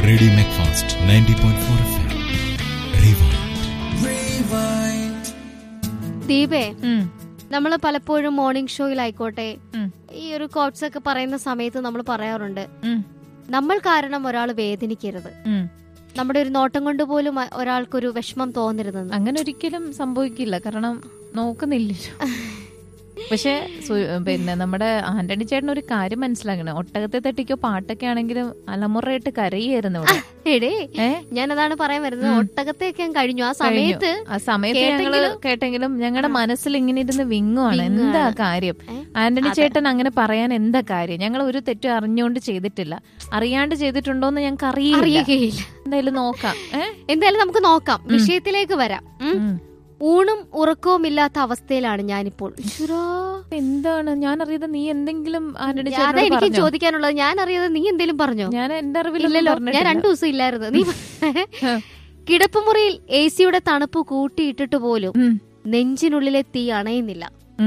Radio Macfast ninety point four F M ദീപേ ഉം, നമ്മൾ പലപ്പോഴും മോർണിംഗ് ഷോയിലായിക്കോട്ടെ ഉം, ഈ ഒരു കോട്സ് ഒക്കെ പറയുന്ന സമയത്ത് നമ്മൾ പറയാറുണ്ട് ഉം, നമ്മൾ കാരണം ഒരാൾ വേദനിക്കരുത് ഉം. നമ്മുടെ ഒരു നോട്ടം കൊണ്ട് പോലും അ- ഒരാൾക്കൊരു വിഷമം തോന്നരുതെന്ന് അങ്ങനെ ഒരിക്കലും സംഭവിക്കില്ല കാരണം നോക്കുന്നില്ലല്ലോ പക്ഷെ സു- പിന്നെ നമ്മുടെ ആന്റണി ചേട്ടൻ ഒരു കാര്യം മനസ്സിലാക്കണം ഒട്ടകത്തെ തട്ടിക്കോ പാട്ടൊക്കെ ആണെങ്കിലും അലമുറയിട്ട് കരയായിരുന്നു ഇവിടെ എടേ ഏ ഞാൻ അതാണ് പറയാൻ വരുന്നത് ഉം. ഒട്ടകത്തെയൊക്കെ ഞാൻ കഴിഞ്ഞു ആ കഴിഞ്ഞു. സമയത്ത് ആ സമയത്ത് ഞങ്ങള് കേട്ടെങ്കിലും- കേട്ടെങ്കിലും ഞങ്ങളുടെ മനസ്സിൽ ഇങ്ങനെ ഇരുന്ന് വിങ്ങുവാണ് വിങ്ങുവാണ്. എന്താ കാര്യം ഏ? ആന്റണി അതെ. ചേട്ടൻ അങ്ങനെ പറയാൻ എന്താ കാര്യം ഞങ്ങൾ ഒരു തെറ്റും അറിഞ്ഞുകൊണ്ട് ചെയ്തിട്ടില്ല അറിയാണ്ട് ചെയ്തിട്ടുണ്ടോന്ന് ഞങ്ങൾക്ക് അറിയില്ല അറിയുകയില്ല എന്തായാലും നോക്കാം ഏ എന്തായാലും നമുക്ക് നോക്കാം വിഷയത്തിലേക്ക് വരാം ഉം. ഉം. ഊണും ഉറക്കവും ഇല്ലാത്ത അവസ്ഥയിലാണ് ഞാനിപ്പോൾ ഈശ്വരാ. എന്താണ് ഞാൻ അറിയാതെ നീ എന്തെങ്കിലും ആന്റണി അതാ ചേട്ടനോട് എനിക്ക് പറഞ്ഞോ? ചോദിക്കാനുള്ളത് ഞാൻ അറിയാതെ നീ എന്തേലും പറഞ്ഞോ ഞാൻ എന്റെ അറിവിൽ ഇല്ലല്ലോ ഞാൻ രണ്ടു ദിവസം ഇല്ലായിരുന്നു നീ കിടപ്പുമുറിയിൽ എ സിയുടെ തണുപ്പ് കൂട്ടിയിട്ടിട്ട് പോലും നെഞ്ചിനുള്ളിലെ തീ അണയുന്നില്ല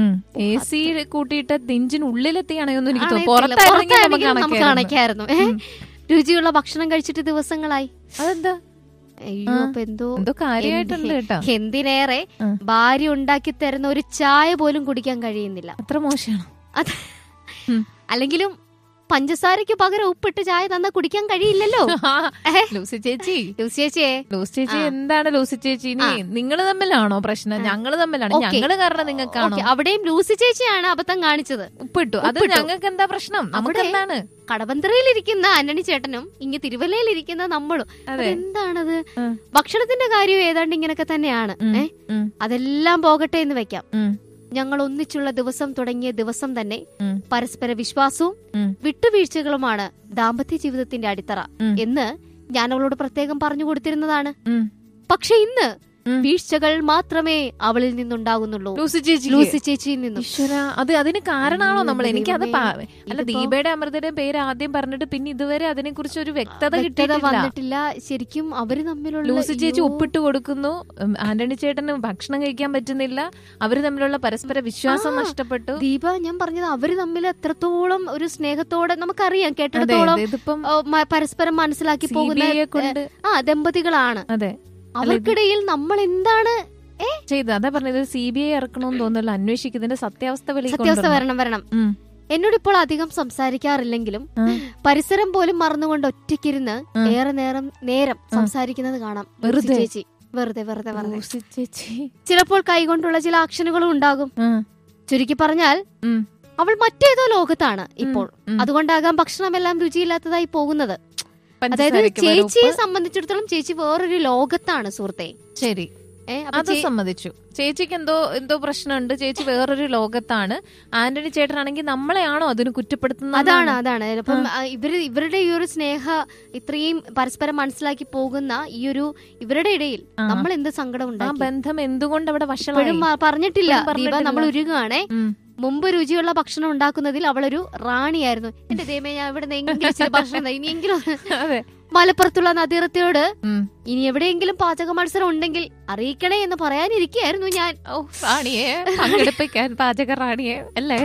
എ സി കൂട്ടിയിട്ട് നെഞ്ചിനുള്ളിലെത്തിയാണെന്ന് എനിക്ക് തോന്നുന്നു അണയത്തില്ല. പുറത്തായിരുന്നെങ്കിൽ നമുക്ക് പുറത്തായിരുന്നെങ്കിൽ നമുക്ക് അണയ്ക്കായിരുന്നു. അണയ്ക്കായിരുന്നു ഏ? രുചിയുള്ള ഭക്ഷണം കഴിച്ചിട്ട് ദിവസങ്ങളായി അതെന്താ അയ്യോ ആ. അപ്പൊ എന്തോ എന്തോ കാര്യമായിട്ടുണ്ട് എന്ത്- കേട്ടോ എന്തിനേറെ ആ. ഭാര്യ ഉണ്ടാക്കി തരുന്ന ഒരു ചായ പോലും കുടിക്കാൻ കഴിയുന്നില്ല അത്ര മോശമാണ് അത് ഉം. അല്ലെങ്കിലും പഞ്ചസാരയ്ക്ക് പകരം ഉപ്പിട്ട് ചായ തന്നാ കുടിക്കാൻ കഴിയില്ലല്ലോ ലൂസി ചേച്ചി ലൂസി ചേച്ചിയെ ലൂസി ചേച്ചി ആ. എന്താണ് ലൂസി ചേച്ചി ഇനി നിങ്ങൾ തമ്മിലാണോ പ്രശ്നം ഞങ്ങള് തമ്മിലാണ് ഓക്കേ. ഞങ്ങള് കാരണം നിങ്ങൾക്കാണോ ഓക്കേ, അവിടെയും ലൂസി ചേച്ചിയാണ് അബദ്ധം കാണിച്ചത് ഉപ്പിട്ടു അത് ഉപ്പിട്ടു. ഞങ്ങൾക്ക് എന്താ പ്രശ്നം നമുക്ക് അവിടെ എന്താണ് കടബന്തറയിലിരിക്കുന്ന ആന്റണി ചേട്ടനും ഇങ്ങ് തിരുവല്ലയിലിരിക്കുന്ന നമ്മളും അതെ അതെന്താണത് ഉം. ഭക്ഷണത്തിന്റെ കാര്യം ഏതാണ്ട് ഇങ്ങനൊക്കെ തന്നെയാണ് ഉം, ഏ ഉം, അതെല്ലാം പോകട്ടെ എന്ന് വെക്കാം ഉം, ഞങ്ങൾ ഒന്നിച്ചുള്ള ദിവസം തുടങ്ങിയ ദിവസം തന്നെ ഉം, പരസ്പര വിശ്വാസവും ഉം. വിട്ടുവീഴ്ചകളുമാണ് ദാമ്പത്യ ജീവിതത്തിന്റെ അടിത്തറ ഉം. എന്ന് ഞാൻ അവളോട് പ്രത്യേകം പറഞ്ഞു കൊടുത്തിരുന്നതാണ് ഉം. പക്ഷെ ഇന്ന് ഉം. വീഴ്ചകൾ മാത്രമേ അവളിൽ നിന്നുണ്ടാകുന്നുള്ളൂ ലൂസി ചേച്ചി ലൂസി ചേച്ചിയിൽ നിന്നും ഈശ്വര അത് അതിന് കാരണമാണോ നമ്മൾ അയ്യോ, എനിക്കത് ദൈവമേ. പ- അല്ല ഇതിപ്പോ- ദീപയുടെ അമൃതയുടെയും പേര് ആദ്യം പറഞ്ഞിട്ട് പിന്നെ ഇതുവരെ അതിനെ കുറിച്ച് ഒരു വ്യക്തത വ്യക്തത കിട്ടിയിട്ടില്ല വന്നിട്ടില്ല ശരിക്കും അവര് തമ്മിലുള്ള ലൂസി ചേച്ചി അയ്യോ, ഉപ്പിട്ട് കൊടുക്കുന്നു ഉം, ആന്റണി ചേട്ടന് ഭക്ഷണം കഴിക്കാൻ പറ്റുന്നില്ല അവര് തമ്മിലുള്ള പരസ്പര വിശ്വാസം ആ, നഷ്ടപ്പെട്ടു ദീപ ഞാൻ പറഞ്ഞത് അവര് തമ്മിൽ എത്രത്തോളം ഒരു സ്നേഹത്തോടെ നമുക്കറിയാം അതെ കേട്ടിടത്തോളം അതെ, ഇതിപ്പം ഓ, മ- പരസ്പരം മനസ്സിലാക്കി പോകുന്ന CBI യെ കൊണ്ട് ആ ദമ്പതികളാണ് അതെ അവർക്കിടയിൽ നമ്മൾ എന്താണ് ഏ ചെയ്ത് അതാ പറഞ്ഞത് സി ബി ഐ ഇറക്കണമെന്ന് തോന്നുന്നില്ല അന്വേഷിക്കുന്നതിന്റെ സത്യാവസ്ഥ വെളിയിൽ സത്യാവസ്ഥ കൊണ്ടുവരണം. വരണം വരണം ഉം, എന്നോട് ഇപ്പോൾ അധികം സംസാരിക്കാറില്ലെങ്കിലും ആ, പരിസരം പോലും മറന്നുകൊണ്ട് ഒറ്റയ്ക്കിരുന്ന് ആ. ഏറെ നേരം നേരം സംസാരിക്കുന്നത് കാണാം വെറുതെ? ലൂസി ചേച്ചി വെറുതെ വെറുതെ വെറുതെ ലൂസി ചേച്ചി ചിലപ്പോൾ കൈകൊണ്ടുള്ള ചില ആക്ഷനുകളും ഉണ്ടാകും ആ, ചുരുക്കി പറഞ്ഞാൽ ഉം, അവൾ മറ്റേതോ ലോകത്താണ് ഇപ്പോൾ ഉം. അതുകൊണ്ടാകാം ഭക്ഷണമെല്ലാം രുചിയില്ലാത്തതായി പോകുന്നത് അതായത് പഞ്ചസാരയ്ക്ക് പകരം ചേച്ചിയെ ഉപ്പ്. സംബന്ധിച്ചിടത്തോളം ചേച്ചി വേറൊരു ലോകത്താണ് സുഹൃത്തെ ശരി ഏ, അപ്പൊ അത് ചേ- സമ്മതിച്ചു ചേച്ചിക്ക് എന്തോ എന്തോ പ്രശ്നമുണ്ട് ചേച്ചി വേറൊരു ലോകത്താണ് ആന്റണി ചേട്ടനാണെങ്കിൽ നമ്മളെയാണോ അതിന് കുറ്റപ്പെടുത്തുന്നത് അതാണ് അതാണ് അപ്പം ആ, ഇവര് ഇവരുടെ ഈ ഒരു സ്നേഹ ഇത്രയും പരസ്പരം മനസ്സിലാക്കി പോകുന്ന ഈ ഒരു ഇവരുടെ ഇടയിൽ ആ. നമ്മൾ എന്ത് സങ്കടം ആ ഉണ്ടാക്കി ബന്ധം എന്തുകൊണ്ട് അവിടെ വഷളായി ഇപ്പോഴും മ- പറഞ്ഞിട്ടില്ല ഇപ്പോഴും ദീപ പറഞ്ഞിട്ടില്ല. നമ്മൾ ഒരുങ്ങുകയാണേ ഉം. മുമ്പ് രുചിയുള്ള ഭക്ഷണം ഉണ്ടാക്കുന്നതിൽ അവളൊരു റാണിയായിരുന്നു എന്റെ ദൈവമേ ഞാൻ ഇവിടെ എങ്കിലും ഇച്ചിരി ഭക്ഷണം തരാം. ഇനിയെങ്കിലും അതെ മലപ്പുറത്തുള്ള നദീറത്തിയോട് ഉം. ഇനി എവിടെയെങ്കിലും പാചക മത്സരം ഉണ്ടെങ്കിൽ അറിയിക്കണേ എന്ന് പറയാനിരിക്കുകയായിരുന്നു ഞാൻ ഓ റാണിയെ പങ്കെടുപ്പിക്കാൻ പാചക റാണിയെ അല്ലേ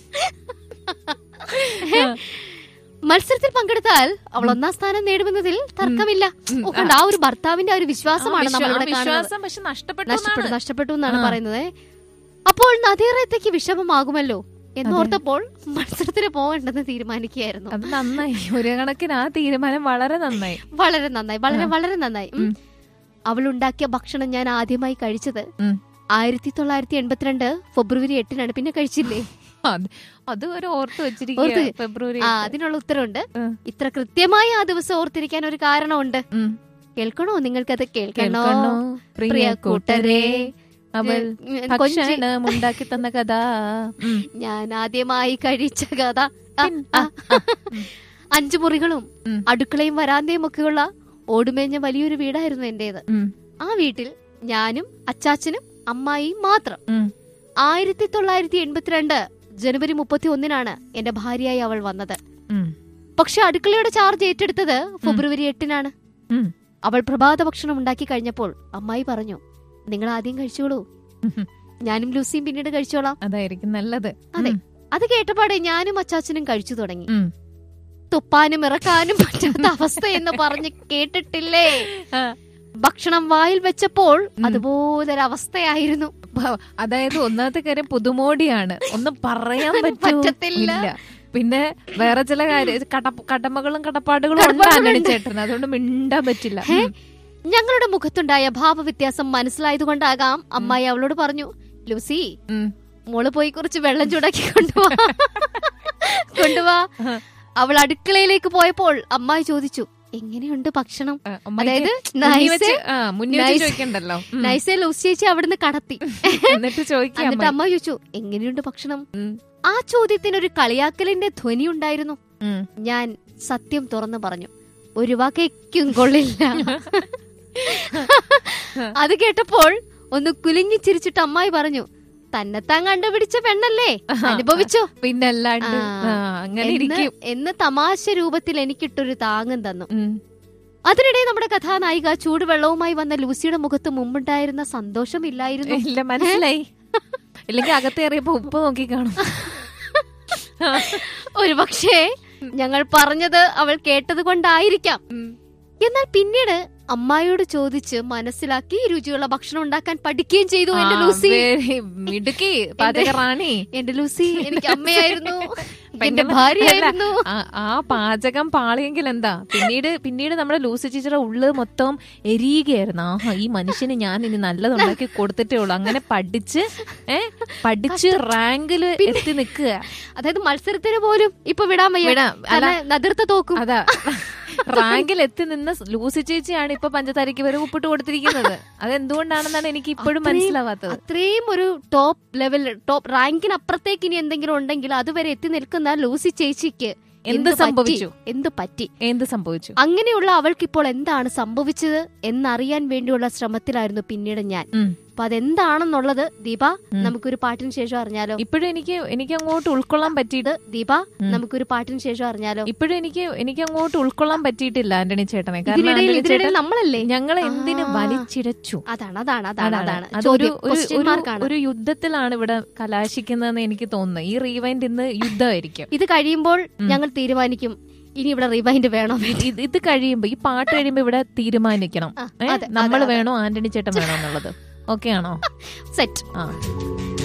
മത്സരത്തിൽ പങ്കെടുത്താൽ അവൾ ഒന്നാം സ്ഥാനം നേടുമെന്നതിൽ തർക്കമില്ല ഉം. ഓ, കണ്ടോ, ആ ഒരു ഭർത്താവിന്റെ ആ ഒരു വിശ്വാസമാണ് ആ നമ്മൾ ഇവിടെ വിശ്വാ- കാണുന്നത് വിശ്വാസം പക്ഷെ നഷ്ടപ്പെട്ടു നഷ്ടപ്പെട്ടു എന്നാണ്. നഷ്ടപ്പെട്ടു എന്നാണ് ആ. പറയുന്നത് അപ്പോൾ നദീറത്തേക്ക് വിഷമമാകുമല്ലോ എന്നോർത്തപ്പോൾ മത്സരത്തിന് പോകേണ്ടെന്ന് തീരുമാനിക്കുകയായിരുന്നു അത് നന്നായി ഒരു കണക്കിന് ആ തീരുമാനം വളരെ നന്നായി വളരെ നന്നായി വളരെ വളരെ നന്നായി ഉം. ഉം. അവൾ ഉണ്ടാക്കിയ ഭക്ഷണം ഞാൻ ആദ്യമായി കഴിച്ചത് ഉം. ആയിരത്തി തൊള്ളായിരത്തി എൺപത്തിരണ്ട് ഫെബ്രുവരി എട്ടിനാണ് പിന്നെ കഴിച്ചില്ലേ അത് അത് ഒരു ഓർത്ത് വെച്ചിരിക്കുക ഓർത്ത് ഫെബ്രുവരി ആ അതിനുള്ള ഉത്തരവുണ്ട് ഉം. ഇത്ര കൃത്യമായി ആ ദിവസം ഓർത്തിരിക്കാൻ ഒരു കാരണമുണ്ട് ഉം. കേൾക്കണോ നിങ്ങൾക്കത് കേൾക്കണോ കേൾക്കണോ പ്രിയ കൂട്ടരെ അവൾ ഉം, കൊഞ്ചി ഭക്ഷണം ഉണ്ടാക്കി തന്ന കഥ ഉം. ഞാൻ ആദ്യമായി കഴിച്ച കഥ ആ, പിൻ- ആ. അഞ്ചു മുറികളും ഉം. അടുക്കളയും വരാന്തയും ഒക്കെയുള്ള ഓടുമേഞ്ഞ വലിയൊരു വീടായിരുന്നു എന്റേത് ഉം. ആ വീട്ടിൽ ഞാനും അച്ചാച്ചനും അമ്മായിയും മാത്രം ഉം. ആയിരത്തി തൊള്ളായിരത്തി എൺപത്തിരണ്ട് ജനുവരി മുപ്പത്തി ഒന്നിനാണ് എന്റെ ഭാര്യയായി അവൾ വന്നത് ഉം. പക്ഷെ അടുക്കളയുടെ ചാർജ് ഏറ്റെടുത്തത് ഫെബ്രുവരി എട്ടിനാണ് ഉം. അവൾ പ്രഭാത ഭക്ഷണം ഉണ്ടാക്കി കഴിഞ്ഞപ്പോൾ അമ്മായി പറഞ്ഞു നിങ്ങൾ ആദ്യം കഴിച്ചോളൂ ഉം. ഞാനും ലൂസിയും പിന്നീട് കഴിച്ചോളാം അതായിരിക്കും നല്ലത് അതെ. ഉം. അത് കേട്ടപാടെ ഞാനും അച്ചാച്ചനും കഴിച്ചു തുടങ്ങി ഉം. തുപ്പാനും ഇറക്കാനും പറ്റാത്ത അവസ്ഥയെന്ന് പറഞ്ഞ് കേട്ടിട്ടില്ലേ ഭക്ഷണം വായിൽ വെച്ചപ്പോൾ അതുപോലൊരവസ്ഥയായിരുന്നു ഭ- അതായത് ഒന്നാമത്തെ കാര്യം പുതുമോടിയാണ് ഒന്നും പറയാൻ പറ്റൂ- പറ്റത്തില്ല. ഇല്ല പിന്നെ വേറെ ചില കാര്യം കട- കടമകളും കടപ്പാടുകളും ഉണ്ട് കടപ്പാടുകളുണ്ട്. ആന്റണി ചേട്ടന് അതുകൊണ്ട് മിണ്ടാൻ പറ്റില്ല ഹേ, ഉം. ഞങ്ങളുടെ മുഖത്തുണ്ടായ ഭാവവ്യത്യാസം മനസ്സിലായതുകൊണ്ടാകാം അമ്മായി അവളോട് പറഞ്ഞു ലൂസി ഉം. മോള് പോയി കുറച്ച് വെള്ളം ചൂടാക്കി കൊണ്ടുപോവാ കൊണ്ടുപോവാ അവൾ അടുക്കളയിലേക്ക് പോയപ്പോൾ അമ്മായി ചോദിച്ചു എങ്ങനെയുണ്ട് ഭക്ഷണം ആ, അമ്മായിക്ക് അതായത് മുന്നിൽ വെച്ച് നൈസേ- ആ, മുന്നിൽ വെച്ച് നൈസ്- ചോദിക്കണ്ടല്ലോ ഉം. നൈസേ ലൂസി ചേച്ചി അവിടുന്ന് കടത്തി എന്നിട്ട് ചോദിക്കാം എന്നിട്ട് അമ്മ ചോദിച്ചു എങ്ങനെയുണ്ട് ഭക്ഷണം ഉം. ആ ചോദ്യത്തിന് ഒരു കളിയാക്കലിന്റെ ധ്വനി ഉണ്ടായിരുന്നു ഉം. ഞാൻ സത്യം തുറന്നു പറഞ്ഞു ഒരു വാക്കും കൊള്ളില്ല അത് കേട്ടപ്പോൾ ഒന്ന് കുലുങ്ങി ചിരിച്ചിട്ട് അമ്മായി പറഞ്ഞു തന്നെത്താൻ കണ്ടുപിടിച്ച പെണ്ണല്ലേ അനുഭവിച്ചോ പിന്നല്ലാണ്ട് ആ. ആ, അങ്ങനെ എന്ന് ഇരിക്കും എന്ന് തമാശ രൂപത്തിൽ എനിക്കിട്ടൊരു താങ്ങും തന്നു ഉം. അതിനിടെ നമ്മുടെ കഥാനായിക ചൂടുവെള്ളവുമായി വന്ന ലൂസിയുടെ മുഖത്ത് മുമ്പുണ്ടായിരുന്ന സന്തോഷമില്ലായിരുന്നു ഇല്ല മനസ്സിലായി ഇല്ലെങ്കിൽ അകത്തേറിയപ്പോ ഉപ്പ് നോക്കി കാണും ഒരു പക്ഷേ ഞങ്ങൾ പറഞ്ഞത് അവൾ കേട്ടത് കൊണ്ടായിരിക്കാം ഉം. എന്നാൽ പിന്നീട് അമ്മായിയോട് ചോദിച്ച് മനസ്സിലാക്കി രുചിയുള്ള ഭക്ഷണം ഉണ്ടാക്കാൻ പഠിക്കുകയും ചെയ്തു എന്റെ ആ, ലൂസി very മിടുക്കി പാചക റാണി എന്റെ ലൂസി എനിക്ക് അമ്മയായിരുന്നു എന്റെ പെങ്ങളെ- ഭാര്യയായിരുന്നു ആ ആ പാചകം പാളിയെങ്കിൽ എന്താ പിന്നീട് പിന്നീട് നമ്മുടെ ലൂസി ടീച്ചറുടെ ഉള്ള് മൊത്തം എരിയുകയായിരുന്നു ആഹാ ഈ മനുഷ്യന് ഞാൻ ഇനി നല്ലതുണ്ടാക്കി കൊടുത്തിട്ടേ ഉള്ളൂ അങ്ങനെ പഠിച്ച് ഏ പഠിച്ച് റാങ്കില് എത്തി നിക്കുക അതായത് മത്സരത്തിന് പോലും ഇപ്പൊ വിടാൻ വയ്യ വിടാം. അല്ല, കാരണം നദിർത്ത തോക്കും അതാ റാങ്കിൽ എത്തി നിന്ന ലൂസി ചേച്ചിയാണ് ഇപ്പൊ പഞ്ചസാരയ്ക്ക് വരെ ഉപ്പിട്ട് കൊടുത്തിരിക്കുന്നത് അതെന്തുകൊണ്ടാണെന്നാണ് എനിക്ക് ഇപ്പോഴും അത്രയും- മനസ്സിലാവാത്തത് അത്രയും ഒരു ടോപ്പ് ലെവൽ ടോപ്പ് റാങ്കിന് അപ്പുറത്തേക്ക് ഇനി എന്തെങ്കിലും ഉണ്ടെങ്കിൽ അതുവരെ എത്തി നിൽക്കുന്ന ലൂസി ചേച്ചിക്ക് എന്ത് പറ്റി? സംഭവിച്ചു? എന്ത് പറ്റി എന്ത് സംഭവിച്ചു അങ്ങനെയുള്ള അവൾക്ക് ഇപ്പോൾ എന്താണ് സംഭവിച്ചത് എന്നറിയാൻ വേണ്ടിയുള്ള ശ്രമത്തിലായിരുന്നു പിന്നീട് ഞാൻ ഉം. അപ്പൊ അതെന്താണെന്നുള്ളത് ദീപ നമുക്കൊരു പാട്ടിന് ശേഷം അറിഞ്ഞാലോ ഇപ്പോഴും എനിക്ക് എനിക്ക് അങ്ങോട്ട് ഉൾക്കൊള്ളാൻ പറ്റിയിട്ട് ഇത് ദീപ നമുക്കൊരു പാട്ടിന് ശേഷം അറിഞ്ഞാലോ ഇപ്പോഴും എനിക്ക് എനിക്ക് അങ്ങോട്ട് ഉൾക്കൊള്ളാൻ പറ്റിയിട്ടില്ല ആന്റണി ചേട്ടനെ കാരണം ഇതിനിടയിൽ ആന്റണി ഇതിനിടയിൽ ചേട്ടൻ നമ്മളല്ലേ ഞങ്ങൾ എന്തിന് ആ. വലിച്ചിഴച്ചു അതാണ് അതാണ് അതാണ് അതാണ്. അതാണ് അതൊരു ചോദ്യം ഒരു- ക്വസ്റ്റ്യൻ ഒരു- മാർക്കാണ് ഒരു യുദ്ധത്തിലാണ് ഇവിടെ കലാശിക്കുന്നതെന്ന് എനിക്ക് തോന്നുന്നു ഈ റീവൈൻഡ് ഇന്ന് യുദ്ധമായിരിക്കും ഇത് കഴിയുമ്പോൾ ഞങ്ങൾ തീരുമാനിക്കും ഇനി ഇവിടെ റിവൈൻഡ് വേണോ ഇത് ഇത് കഴിയുമ്പോ ഈ പാട്ട് കഴിയുമ്പോ ഇവിടെ തീരുമാനിക്കണം ആ, ഏ? അതെ, നമ്മൾ അതെ, അതെ. വേണോ ആന്റണി ചേട്ടൻ വേണോ എന്നുള്ളത് ഓക്കെ ആണോ സെറ്റ് ആ